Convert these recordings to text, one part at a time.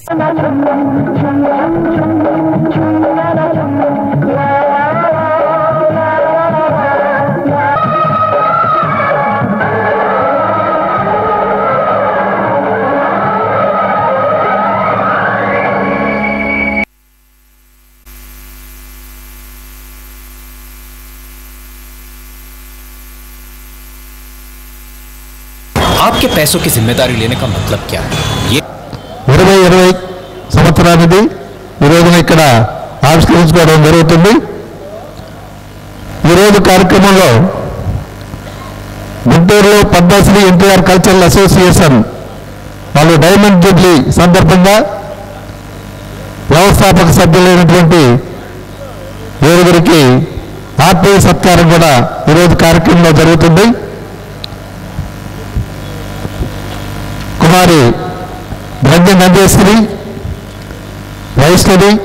आपके पैसों की जिम्मेदारी लेने का मतलब क्या है ये ఇరవై ఇరవై సంవత్సరానిది ఈ రోజున ఇక్కడ ఆవిష్కరించుకోవడం జరుగుతుంది ఈరోజు కార్యక్రమంలో గుంటూరులో పద్మశ్రీ ఎన్టీఆర్ కల్చరల్ అసోసియేషన్ వాళ్ళు డైమండ్ జూబ్లీ సందర్భంగా వ్యవస్థాపక సభ్యులైనటువంటి ఏడుగురికి ఆత్మీయ సత్కారం కూడా ఈరోజు కార్యక్రమంలో జరుగుతుంది కుమారి గంజ నందేశ్వరి వైష్ణవి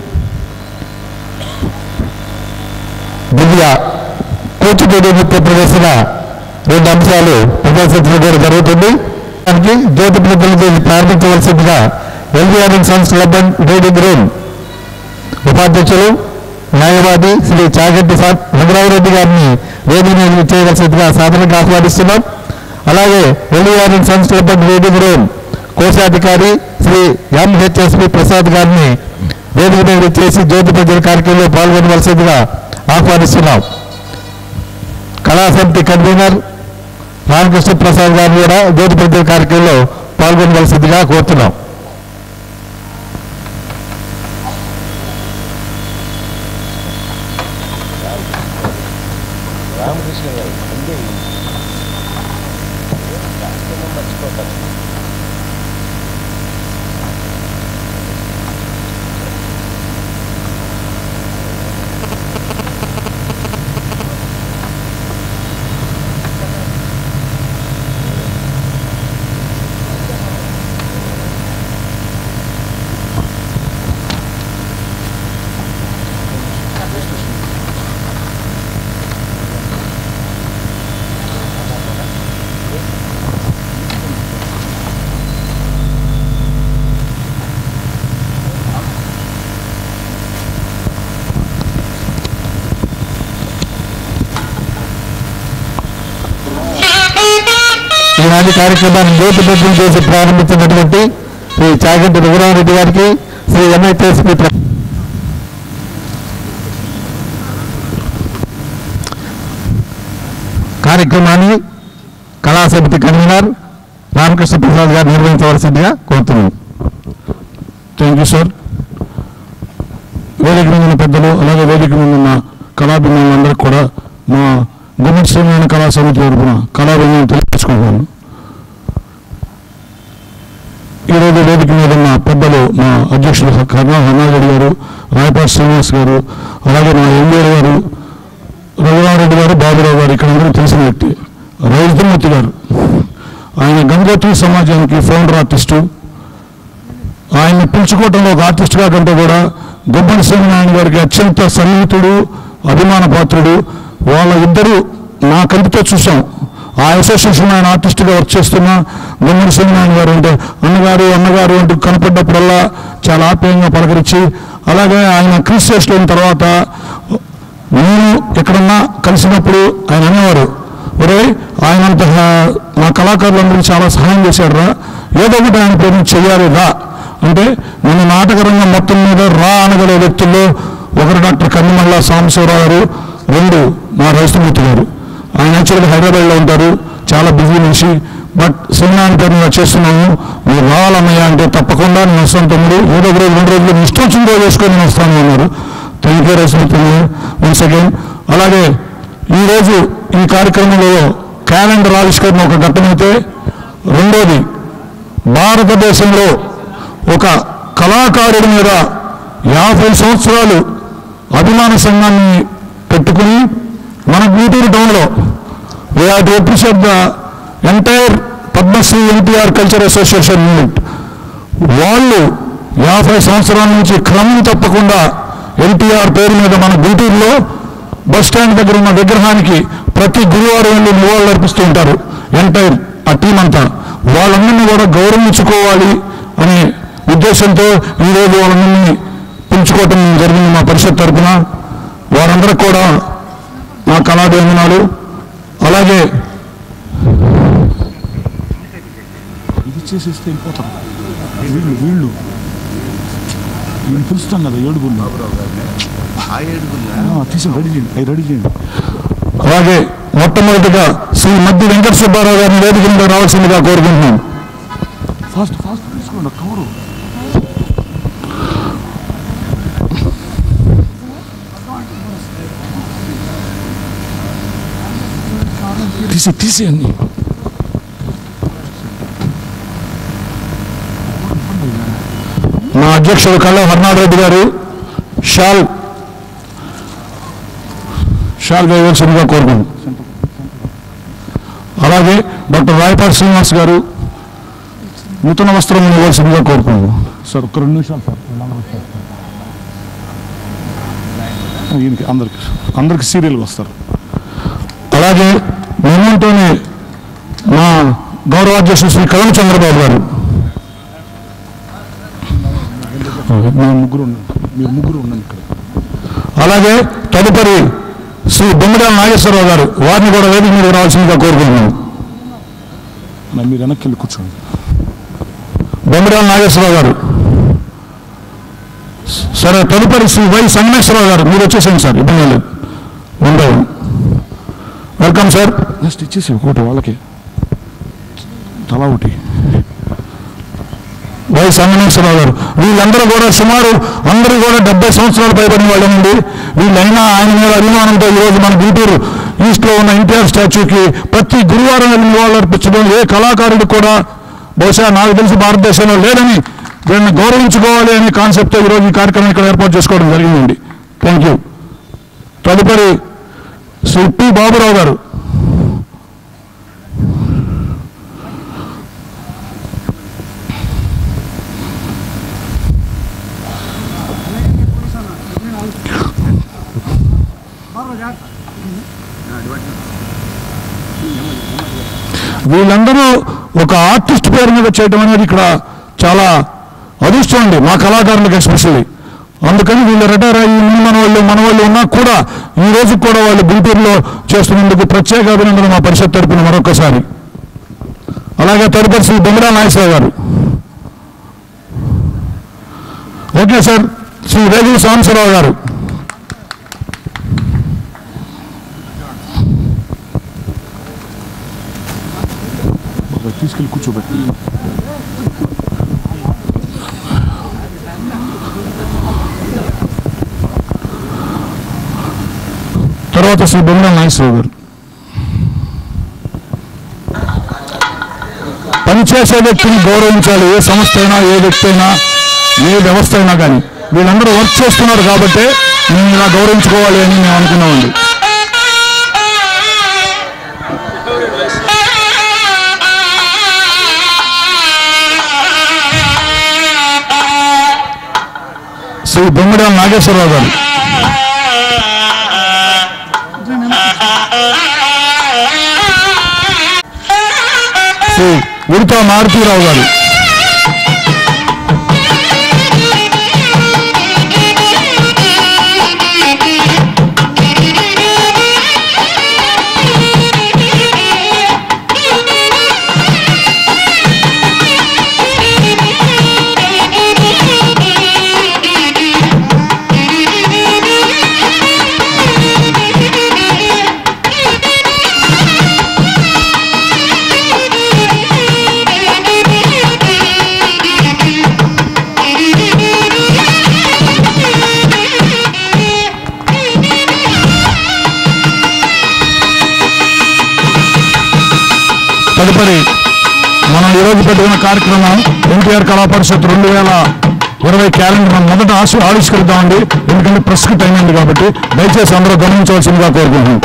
దివ్య కూచిపూడి నృత్య ప్రదర్శన రెండు అంశాలు ప్రదర్శించడం కూడా జరుగుతుంది దానికి జ్యోతి ప్రజలతో ప్రారంభించవలసిందిగా LVR sons club and reading room ఉపాధ్యక్షులు న్యాయవాది శ్రీ చాగంటి రంగరామరెడ్డి గారిని వేదిక మీద చేయవలసిందిగా సాధారణంగా ఆహ్వానిస్తున్నాం అలాగే LVR sons club and reading room కోశాధికారి శ్రీ ఎంహెచ్ఎస్పి ప్రసాద్ గారిని వేదిక మీద చేసి జ్యోతి ప్రజల కార్యక్రమంలో పాల్గొనవలసిందిగా ఆహ్వానిస్తున్నాం కళా సమితి కన్వీనర్ రామకృష్ణ ప్రసాద్ గారిని కూడా జ్యోతి ప్రజల కార్యక్రమంలో పాల్గొనవలసిందిగా కోరుతున్నాం ఈనాటి కార్యక్రమాన్ని జ్యోతి ప్రజలు చేసి ప్రారంభించినటువంటి శ్రీ చాగంటి రఘురామరెడ్డి గారికి శ్రీ ఎంఐకేఎస్పి కార్యక్రమాన్ని కళా సమితి కన్వీనర్ రామకృష్ణ ప్రసాద్ గారు నిర్వహించవలసిందిగా కోరుతున్నాను థ్యాంక్ యూ సార్ వేదిక మీద ఉన్న పెద్దలు అలాగే వేదిక మీద ఉన్న కళాభిమానులందరికీ కూడా మా గుమ్మడి శ్రీనారాయణ కళా సమితి తరఫున కళాభిమానం తెలియజేసుకుంటున్నాను ఈరోజు వేదిక మీద ఉన్న పెద్దలు మా అధ్యక్షులు కర్ణా హన్నారెడ్డి గారు రాయపాటి శ్రీనివాస్ గారు అలాగే మా ఎంఏ గారు రఘురామరెడ్డి గారు బాబురావు గారు ఇక్కడ అందరూ తెలిసిన వ్యక్తి రైతుమూర్తి గారు ఆయన గంగోత్రి సమాజానికి ఫౌండర్ ఆర్టిస్టు ఆయన్ని పిలుచుకోవటంలో ఒక ఆర్టిస్ట్గా కంటే కూడా గుబ్బడి శ్రీనారాయణ గారికి అత్యంత సన్నిహితుడు అభిమాన పాత్రుడు వాళ్ళ ఇద్దరు నా కంటితో చూసాం ఆ అసోసియేషన్ ఆయన ఆర్టిస్ట్గా వర్క్ చేస్తున్న గుమ్మడి శ్రీనారాయణ గారు అంటే అన్నగారు అన్నగారు అంటూ కనపడ్డప్పుడల్లా చాలా ఆప్యాయంగా పలకరించి అలాగే ఆయన క్రీస్ చేసిన తర్వాత నేను ఎక్కడన్నా కలిసినప్పుడు ఆయన అనేవారు ఒరే ఆయనంత మా కళాకారులందరూ చాలా సహాయం చేశాడు రా ఏదో ఒకటి ఆయన పేరు చెయ్యాలి రా అంటే మన నాటక రంగం మొత్తం మీద రా అనగలే వ్యక్తుల్లో ఒకరు డాక్టర్ కన్నిమల్ల సాంబశివరావు గారు రెండు మా రైతుమూర్తి గారు ఆయన యాక్చువల్గా హైదరాబాద్లో ఉంటారు చాలా బిజీ మనిషి బట్ శ్రీనారాయణ పేరు మీద చేస్తున్నాము మీరు రావాలన్నయ్య అంటే తప్పకుండా నేను వస్తాను తమ్ముడు ఏదో ఒక రోజు రెండు రోజులు మీ ఇష్టం వచ్చిందో చేసుకొని నేను వస్తాను అన్నారు థ్యాంక్ యూ రైతుమూర్తి వన్స్ అగైన్ అలాగే ఈరోజు ఈ కార్యక్రమంలో క్యాలెండర్ ఆవిష్కరణ ఒక ఘట్టమైతే రెండోది భారతదేశంలో ఒక కళాకారుడి మీద యాభై సంవత్సరాలు అభిమాన సంఘాన్ని పెట్టుకుని మన గుంటూరు టౌన్లో we have to appreciate the entire Padmashri NTR culture association unit వాళ్ళు యాభై సంవత్సరాల నుంచి క్రమం తప్పకుండా ఎన్టీఆర్ పేరు మీద మన గుంటూరులో బస్ స్టాండ్ దగ్గర ఉన్న విగ్రహానికి ప్రతి గురువారం వెళ్ళి నివాళులు అర్పిస్తూ ఉంటారు ఎంటైర్ ఆ టీం అంతా వాళ్ళందరినీ కూడా గౌరవించుకోవాలి అనే ఉద్దేశంతో ఈరోజు వాళ్ళని పిలుచుకోవటం జరిగింది మా పరిషత్ తరఫున వారందరికి కూడా నా కళాభివందనాలు అలాగే ఇది చేసేస్తే వెళ్ళిపోతాం వీళ్ళు వీళ్ళు వీళ్ళు పిలుస్తాం కదా ఏడుగురు తీసి రెడీ చేయండి అవి రెడీ చేయండి అలాగే మొట్టమొదటిగా శ్రీ మద్ది వెంకట సుబ్బారావు గారిని వేదిక మీద రావాల్సిందిగా కోరుకుంటున్నాం ఫాస్ట్ ఫాస్ట్ తీసుకోండి కవరు తీసి తీసేయండి మా అధ్యక్షుడు కళ్ళ హర్నాథరెడ్డి గారు షాల్ షాల్ వేయవలసిందిగా కోరుకుంటున్నాం అలాగే డాక్టర్ రాయపాటి శ్రీనివాస్ గారు నూతన వస్త్రం ఇవ్వాల్సిందిగా కోరుకుంటున్నాం సార్ ఒక రెండు నిమిషాలు సార్ ఈయనకి అందరికి అందరికి సీరియల్ వస్తారు అలాగే మేమంటోనే మా గౌరవాధ్యక్షుడు శ్రీ కలం చంద్రబాబు గారు మీరు ముగ్గురు ఉండండి మీరు ముగ్గురు ఉండండి ఇక్కడ అలాగే తదుపరి శ్రీ బొమ్మడాల నాగేశ్వరరావు గారు వారిని కూడా వేదిక మీద రావాల్సిందిగా కోరుకుంటున్నాను మీరు వెనక్కి వెళ్ళి కూర్చోండి బొమ్మడాల నాగేశ్వరరావు గారు సరే తదుపరి శ్రీ వై సంగమేశ్వరరావు గారు మీరు వచ్చేసాను సార్ ఇబ్బంది లేదు ఉండవు వెల్కమ్ సార్ నెక్స్ట్ ఇచ్చేసి ఒకటి వాళ్ళకి తలా ఒకటి వై సంగమేశ్వరరావు గారు వీళ్ళందరూ కూడా సుమారు అందరూ కూడా డెబ్బై సంవత్సరాలు పైబడిన వాళ్ళండి వీళ్ళైనా ఆయన మీద అభిమానంతో ఈరోజు మన గుంటూరు ఈస్ట్లో ఉన్న ఎన్టీఆర్ స్టాచ్యూకి ప్రతి గురువారం వెళ్ళిన వాళ్ళు అర్పించడం ఏ కళాకారుడు కూడా బహుశా నాకు తెలిసి భారతదేశంలో లేదని వీళ్ళని గౌరవించుకోవాలి అనే కాన్సెప్ట్తో ఈరోజు ఈ కార్యక్రమం ఇక్కడ ఏర్పాటు చేసుకోవడం జరిగిందండి థ్యాంక్ యూ తదుపరి శ్రీ పి బాబురావు గారు వీళ్ళందరూ ఒక ఆర్టిస్ట్ పేరు మీద చేయడం అనేది ఇక్కడ చాలా అదృష్టం అండి మా కళాకారులకు ఎస్పెషల్లీ అందుకని వీళ్ళు రిటైర్ అయ్యి ముందు మన వాళ్ళు మన వాళ్ళు ఉన్నా కూడా ఈ రోజు కూడా వాళ్ళు గుంటూరులో చేస్తున్నందుకు ప్రత్యేక అభినందన మా పరిషత్ తరపున మరొకసారి అలాగే తదుపరి శ్రీ బొమ్మరా నాగేశ్వరరావు గారు ఓకే సార్ శ్రీ వేగి సాంబశివరావు గారు తీసుకెళ్ళి కూర్చోబెట్టి తర్వాత శ్రీ బొమ్మల నాగేశ్వరరావు గారు పనిచేసే వ్యక్తిని గౌరవించాలి ఏ సంస్థ అయినా ఏ వ్యక్తి అయినా ఏ వ్యవస్థ అయినా కానీ వీళ్ళందరూ వర్క్ చేస్తున్నారు కాబట్టి మేము ఇలా గౌరవించుకోవాలి అని మేము అనుకున్నామండి శ్రీ బొమ్మడాల నాగేశ్వరరావు గారు శ్రీ ఉడితా మారుతీరావు గారు తదుపరి మనం ఈరోజు పెట్టుకున్న కార్యక్రమం ఎన్టీఆర్ కళా పరిషత్ రెండు వేల ఇరవై క్యాలెండర్ మొదట ఆశ ఆవిష్కరిద్దామండి ఎందుకంటే ప్రెస్కి టైం అయింది కాబట్టి దయచేసి అందరూ గమనించవలసిందిగా కోరుకుంటున్నాం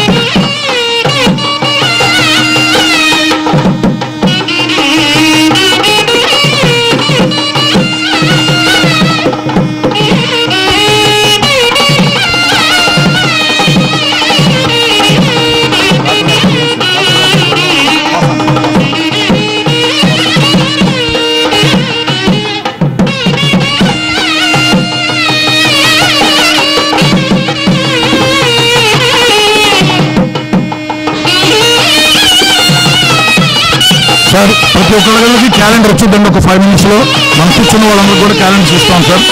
Thank you. సార్ ప్రతి ఒక్కరికి క్యాలెండర్ వచ్చిందండి ఒక ఫైవ్ మినిట్స్లో మనం కూర్చున్న వాళ్ళందరూ కూడా క్యాలెండర్స్ ఇస్తాం sir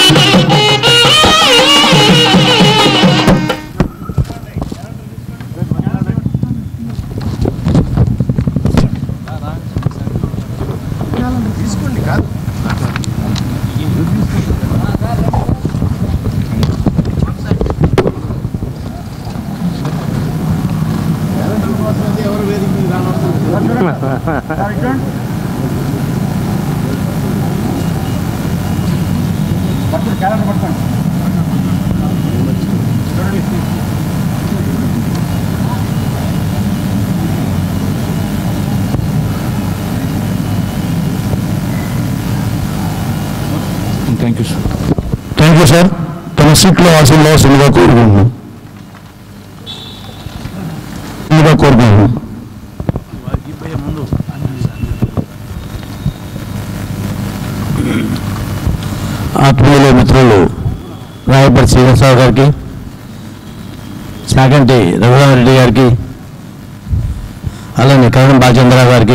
thank you sir thank you sir తన సీట్లో ఆశీర్వాసిందిగా కోరుకుంటున్నాం ఇందుగా కోరుకుంటున్నాం ఆత్మీయుల మిత్రులు రాయపడి శ్రీనివాసరావు గారికి చాగంటి రఘురామరెడ్డి గారికి అలానే కరణం బాలచంద్రరావు గారికి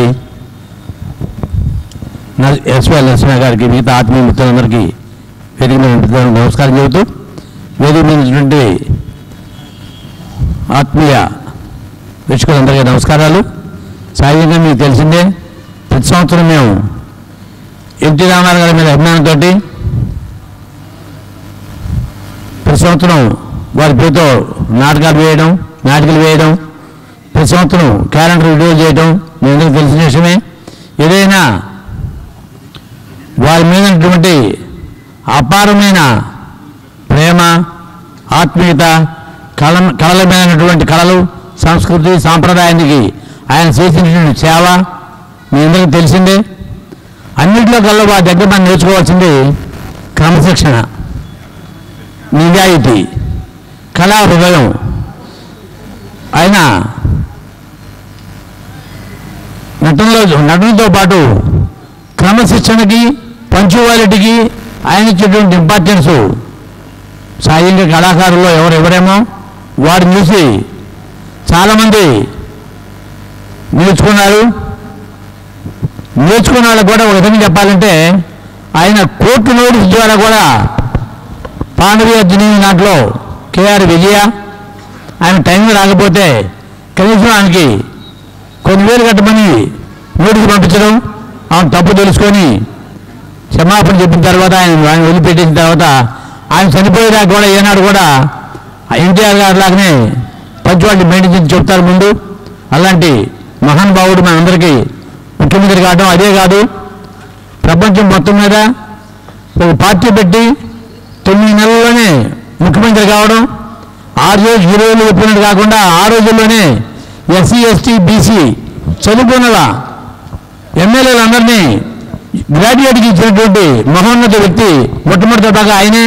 న- ఎస్వైఎల్ నరసింహ గారికి మిగతా ఆత్మీయ మిత్రులందరికీ వేదిక మీద మిత్రులకు నమస్కారం చెబుతూ వేదిక మీద ఉన్నటువంటి ఆత్మీయ వీక్షకులందరికీ నమస్కారాలు సహజంగా మీకు తెలిసిందే ప్రతి సంవత్సరం మేము ఎన్టీ రామారావు గారి మీద అభిమానంతో ప్రతి సంవత్సరం వారి పేరుతో నాటకాలు వేయడం నాటికలు వేయడం ప్రతి సంవత్సరం క్యాలెండర్ వీడియో చేయడం మీ అందరికీ తెలిసిన విషయమే ఏదైనా వారి మీద ఉన్నటువంటి అపారమైన ప్రేమ ఆత్మీయత కళ కళల మీద ఉన్నటువంటి కళలు సంస్కృతి సాంప్రదాయానికి ఆయన చేసినటువంటి సేవ మీ అందరికీ తెలిసిందే అన్నింటిలో కల్లా వారి దగ్గర మనం నేర్చుకోవాల్సింది క్రమశిక్షణ నిజాయితీ కళా హృదయం ఆయన నటనలో నటనతో పాటు క్రమశిక్షణకి పంచువాలిటీకి ఆయన ఇచ్చేటువంటి ఇంపార్టెన్స్ సాయంగా కళాకారుల్లో ఎవరు ఎవరేమో వారిని చూసి చాలామంది నేర్చుకున్నారు నేర్చుకున్న వాళ్ళకి కూడా ఒక విధంగా చెప్పాలంటే ఆయన కోర్టు నోటీస్ ద్వారా కూడా పాండవి అర్జుని దాంట్లో కేఆర్ విజయ ఆయన టైం రాకపోతే కనీసం ఆయనకి కొన్ని వేలు కట్టమని నోటీసు పంపించడం ఆయన తప్పు తెలుసుకొని క్షమాపణ చెప్పిన తర్వాత ఆయన ఆయన వదిలిపెట్టిన తర్వాత ఆయన చనిపోయేదాకా కూడా ఏనాడు కూడా ఎన్టీఆర్ గారి లాగానే పంచువాళ్ళని మెయింటైన్ చేసి చెప్తారు ముందు అలాంటి మహానుభావుడు మనందరికీ ముఖ్యమంత్రి కావడం అదే కాదు ప్రపంచం మొత్తం మీద ఒక పార్టీ పెట్టి తొమ్మిది నెలల్లోనే ముఖ్యమంత్రి కావడం ఆరు రోజు ఈ రోజులు చెప్పినట్టు కాకుండా ఆ రోజుల్లోనే ఎస్సీ ఎస్టీ బీసీ చదువుకున్న ఎమ్మెల్యేలందరినీ గ్రాడ్యుయేట్కి ఇచ్చినటువంటి మహోన్నత వ్యక్తి మొట్టమొదటి బాగా ఆయనే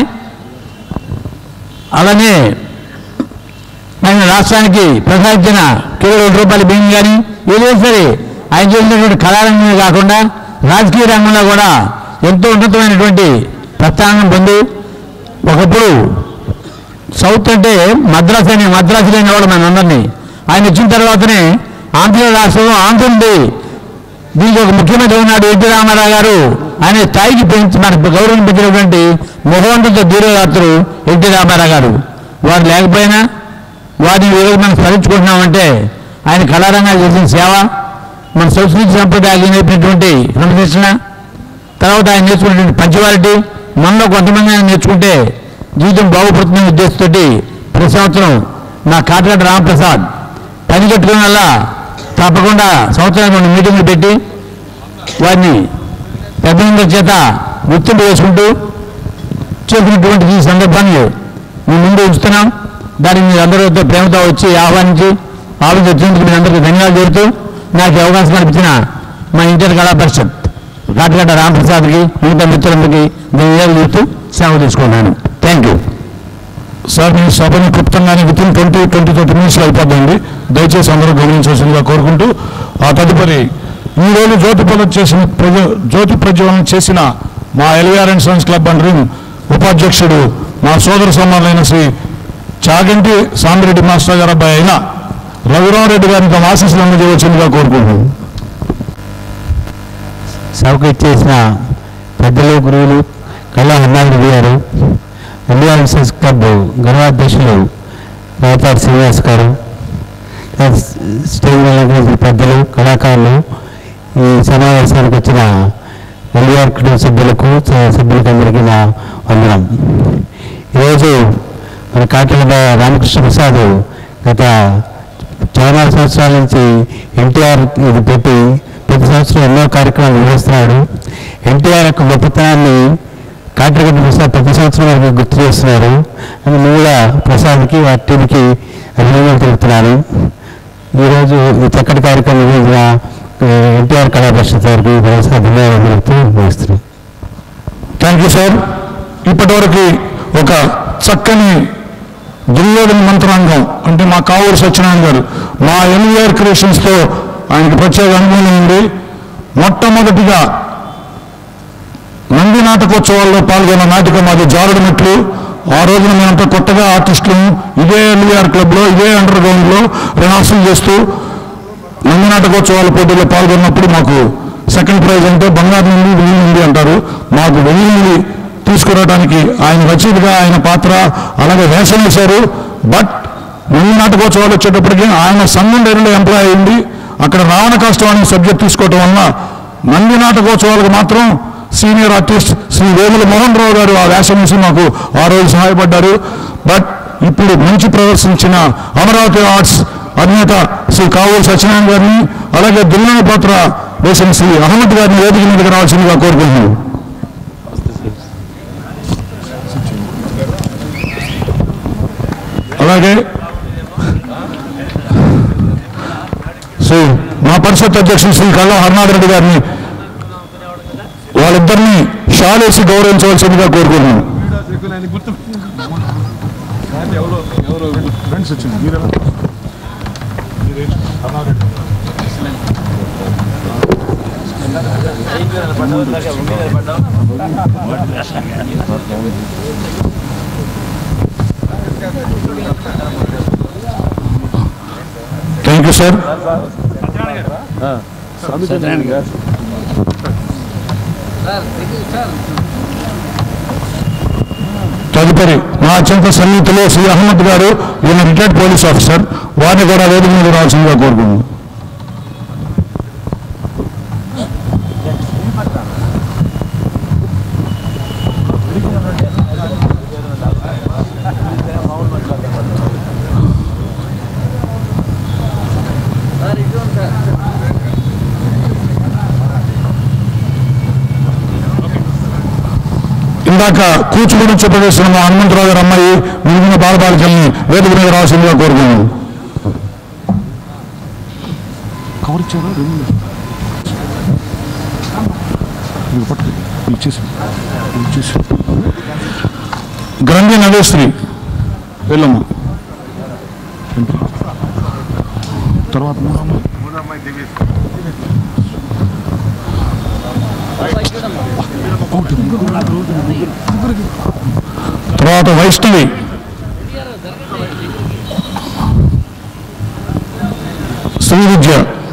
అలానే ఆయన రాష్ట్రానికి ప్రసాదించిన కిలో రెండు రూపాయల బియ్యం కానీ ఏదో సరే ఆయన చేసినటువంటి కళారంగమే కాకుండా రాజకీయ రంగంలో కూడా ఎంతో ఉన్నతమైనటువంటి ప్రస్థానం పొంది ఒకప్పుడు సౌత్ అంటే మద్రాసు అని మద్రాసు లేనివాడు మన అందరినీ ఆయన వచ్చిన తర్వాతనే ఆంధ్ర రాష్ట్రం ఆంధ్ర ఉంది దీనికి ఒక ముఖ్యమంత్రి ఉన్నాడు ఎన్టీ రామారావు గారు అనే స్థాయికి పెంచి మనకు గౌరవం పెంచినటువంటి మహోన్నత ధీరయాత్రులు ఎన్టీ రామారావు గారు వారు లేకపోయినా వారిని ఈరోజు మనం స్మరించుకుంటున్నామంటే ఆయన కళారంగాలు చేసిన సేవ మన సంస్కృతి సంప్రదాయాలు నేర్పినటువంటి క్రమశిక్షణ తర్వాత ఆయన నేర్చుకున్నటువంటి పంచువాలిటీ మనలో కొంతమంది ఆయన నేర్చుకుంటే జీవితం బాగుపడుతుందనే ఉద్దేశంతో ప్రతి సంవత్సరం నా కాటిగడ్డ రామప్రసాద్ పని కట్టుకున్న వల్ల తప్పకుండా సంవత్సరానికి రెండు మీటింగ్లు పెట్టి వారిని పెద్దల చేత గుర్తింపు చేసుకుంటూ చేసినటువంటి ఈ సందర్భాన్ని మీ ముందు ఉంచుతున్నాం దానికి మీరు అందరూ ఎంతో ప్రేమతో వచ్చి ఆహ్వానించి ఆలోచన వచ్చినందుకు మీ అందరికీ ధన్యవాదాలు చెబుతూ నాకు ఈ అవకాశం కల్పించిన మా ఇంటర్ కళా పరిషత్ కాటిగడ్డ రామప్రసాద్కి మిగతా మిత్రులందరికీ ధన్యవాదాలు చెబుతూ సెలవు తీసుకున్నాను థ్యాంక్ యూ సార్ మీ సభని క్లుప్తంగానే within twenty twenty thirty మినిట్స్లో అయిపోద్దండి దయచేసి అందరూ గమనించవలసిందిగా కోరుకుంటూ ఆ తదుపరి ఈ రోజు జ్యోతి ప్రజ్వలన చేసిన ప్రజ జ్యోతి ప్రజ్వలన చేసిన మా LVR and sons club and రింగ్ ఉపాధ్యక్షుడు మా సోదర సమానులైన శ్రీ చాగంటి సామిరెడ్డి మాస్టర్ గారు అబ్బాయి అయిన రఘురామరెడ్డి గారిని తమ ఆశీస్సులు అందజేయవలసిందిగా కోరుకుంటున్నాను సభకు ఇచ్చేసిన పెద్దలు గురువులు కళ్ళ హన్నారెడ్డి గారు ఇండియా విసెస్ క్లబ్ గర్వాధ్యక్షులు రాయపాటి శ్రీనివాస్ గారు స్టేజ్ మీద ఉన్నటువంటి పెద్దలు కళాకారులు ఈ సమావేశానికి వచ్చిన ఎన్టీఆర్ కుటుంబ సభ్యులకు స- సభ్యులకు అందరికీ నా వందనం ఈరోజు మన కాకిల రామకృష్ణ ప్రసాద్ గత చాలా సంవత్సరాల నుంచి ఎన్టీఆర్ ఇది పెట్టి ప్రతి సంవత్సరం ఎన్నో కార్యక్రమాలు నిర్వహిస్తున్నాడు ఎన్టీఆర్ యొక్క గొప్పతనాన్ని కాకిరెడ్డి ప్రసాద్ ప్రతి సంవత్సరం మనకు గుర్తు చేస్తున్నారు అని నేను కూడా ప్రసాద్కి వారి టీంకి అభినందనలు తెలుపుతున్నాను ఈరోజు ఈ చక్కటి కార్యక్రమం నిర్వహించిన ఎన్టీఆర్ కళా పరిషత్ వారికి ప్రసాద్ ధన్యవాదాలు తెలుపుతూ ముగిస్తున్నాను థ్యాంక్ యూ సార్ ఇప్పటివరకు ఒక చక్కని దుర్యోధన మంత్రాంగం అంటే మా కావూరు సత్యనారాయణ గారు మా ఎన్వీఆర్ క్రియేషన్స్తో ఆయనకి ప్రత్యేక అనుభవం ఉంది మొట్టమొదటిగా నంది నాటకోత్సవాల్లో పాల్గొన్న నాటకం అది జారుడు మెట్లు ఆ రోజున మేమంతా కొత్తగా ఆర్టిస్టులు ఇదే ఎన్వీఆర్ క్లబ్లో ఇదే అండర్ గ్రౌండ్లో రిహార్సల్ చేస్తూ నంది నాటకోత్సవాల పోటీలో పాల్గొన్నప్పుడు మాకు సెకండ్ ప్రైజ్ అంటే బంగారు నుండి వెయ్యి నుండి అంటారు మాకు వెయ్యి నుండి తీసుకురావడానికి ఆయన రచయితగా ఆయన పాత్ర అలాగే వేషం వేశారు బట్ నంది నాటకోత్సవాలు వచ్చేటప్పటికి ఆయన సంఘం డైరీలో ఎంప్లాయ్ అయింది అక్కడ రావణ కాష్టం అనే సబ్జెక్ట్ తీసుకోవటం వల్ల నంది నాటకోత్సవాలకు మాత్రం సీనియర్ ఆర్టిస్ట్ శ్రీ వేముల మోహన్ రావు గారు ఆ వేషం వేసి మాకు ఆ రోజు సహాయపడ్డారు బట్ ఇప్పుడు మంచి ప్రదర్శించిన అమరావతి ఆర్ట్స్ అధినేత శ్రీ కావూరు సత్యనారాయణ గారిని అలాగే దుల్లని పాత్ర వేసిన శ్రీ అహ్మద్ గారిని వేదిక మీదకి రావాల్సిందిగా కోరుకుంటున్నాను అలాగే శ్రీ మా పరిషత్ అధ్యక్షులు శ్రీ కళ్ళ హర్నాథ్ రెడ్డి గారిని వాళ్ళిద్దరిని షాలేసి గౌరవించవలసిందిగా కోరుకుంటున్నాను థ్యాంక్ యూ సార్ తదుపరి మా అత్యంత సన్నిహితులు శ్రీ అహ్మద్ గారు ఈయన రిటైర్డ్ పోలీస్ ఆఫీసర్ వారిని కూడా వేదిక మీద రావాల్సిందిగా కోరుకుంటున్నాను ఇందాక కూచిపూడి చెప్పవేసిన మా హనుమంతరావు గారు అమ్మాయి మిగిలిన బాలబాలికల్ని వేదిక మీద రావాల్సిందిగా కోరుకున్నాను గ్రంథి నవేశ్రీ వెళ్ళమ్మా తర్వాత తర్వాత వైష్ణవి శ్రీ విద్య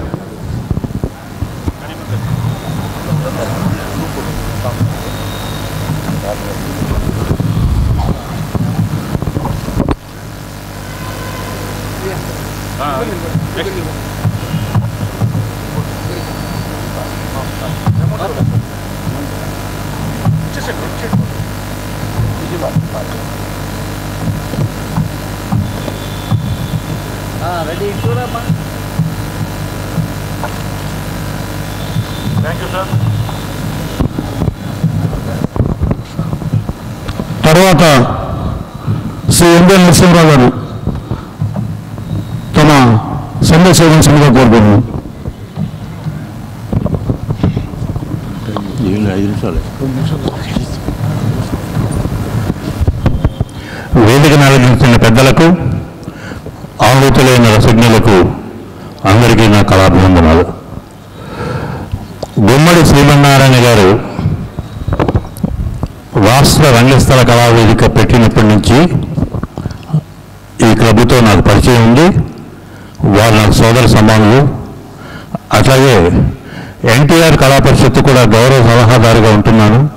తర్వాత శ్రీ ఎంబీ నరసింహరావు గారు తమ సందేశంగా కోరుకున్నాను వేదికను అలంకరించిన పెద్దలకు ఆహుతులైన రసజ్ఞులకు అందరికీ నా కళాభివందనాలు గుమ్మడి శ్రీమన్నారాయణ గారు రాష్ట్ర రంగస్థల కళావేదిక పెట్టినప్పటి నుంచి ఈ క్లబ్తో నాకు పరిచయం ఉంది వారు నాకు సోదర సమానులు అట్లాగే ఎన్టీఆర్ కళా పరిషత్తు కూడా గౌరవ సలహాదారుగా ఉంటున్నాను